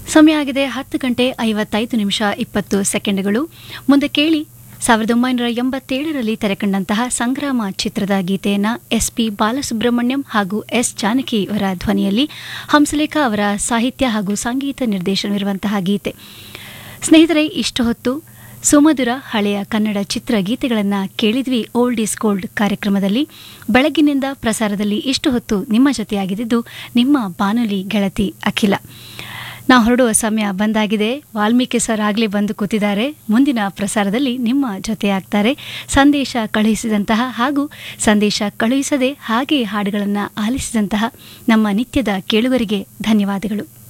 ಸಮಯ ಆಗಿದೆ ಹತ್ತು ಗಂಟೆ ಐವತ್ತೈದು ನಿಮಿಷ ಇಪ್ಪತ್ತು ಸೆಕೆಂಡ್ಗಳು ಮುಂದೆ ಕೇಳಿ ಸಾವಿರದ ಒಂಬೈನೂರ ಎಂಬತ್ತೇಳರಲ್ಲಿ ತೆರೆಕಂಡಂತಹ ಸಂಗ್ರಾಮ ಚಿತ್ರದ ಗೀತೆಯನ್ನು ಎಸ್ ಪಿ ಬಾಲಸುಬ್ರಹ್ಮಣ್ಯಂ ಹಾಗೂ ಎಸ್ ಜಾನಕಿ ಅವರ ಧ್ವನಿಯಲ್ಲಿ ಹಂಸಲೇಖ ಅವರ ಸಾಹಿತ್ಯ ಹಾಗೂ ಸಂಗೀತ ನಿರ್ದೇಶನವಿರುವಂತಹ ಗೀತೆ ಸ್ನೇಹಿತರೆ ಇಷ್ಟು ಹೊತ್ತು ಸುಮಧುರ ಹಳೆಯ ಕನ್ನಡ ಚಿತ್ರಗೀತೆಗಳನ್ನು ಕೇಳಿದ್ವಿ ಓಲ್ಡ್ ಈಸ್ ಗೋಲ್ಡ್ ಕಾರ್ಯಕ್ರಮದಲ್ಲಿ ಬೆಳಗ್ಗಿನಿಂದ ಪ್ರಸಾರದಲ್ಲಿ ಇಷ್ಟು ಹೊತ್ತು ನಿಮ್ಮ ಜೊತೆಯಾಗಿದ್ದು ನಿಮ್ಮ ಬಾನುಲಿ ಗೆಳತಿ ಅಖಿಲ ನಾವು ಹೊರಡುವ ಸಮಯ ಬಂದಾಗಿದೆ ವಾಲ್ಮೀಕಿ ಸರ್ ಆಗಲೇ ಬಂದು ಕೂತಿದ್ದಾರೆ ಮುಂದಿನ ಪ್ರಸಾರದಲ್ಲಿ ನಿಮ್ಮ ಜೊತೆಯಾಗ್ತಾರೆ ಸಂದೇಶ ಕಳುಹಿಸಿದಂತಹ ಹಾಗೂ ಸಂದೇಶ ಕಳುಹಿಸದೆ ಹಾಗೆ ಹಾಡುಗಳನ್ನು ಆಲಿಸಿದಂತಹ ನಮ್ಮ ನಿತ್ಯದ ಕೇಳುಗರಿಗೆ ಧನ್ಯವಾದಗಳು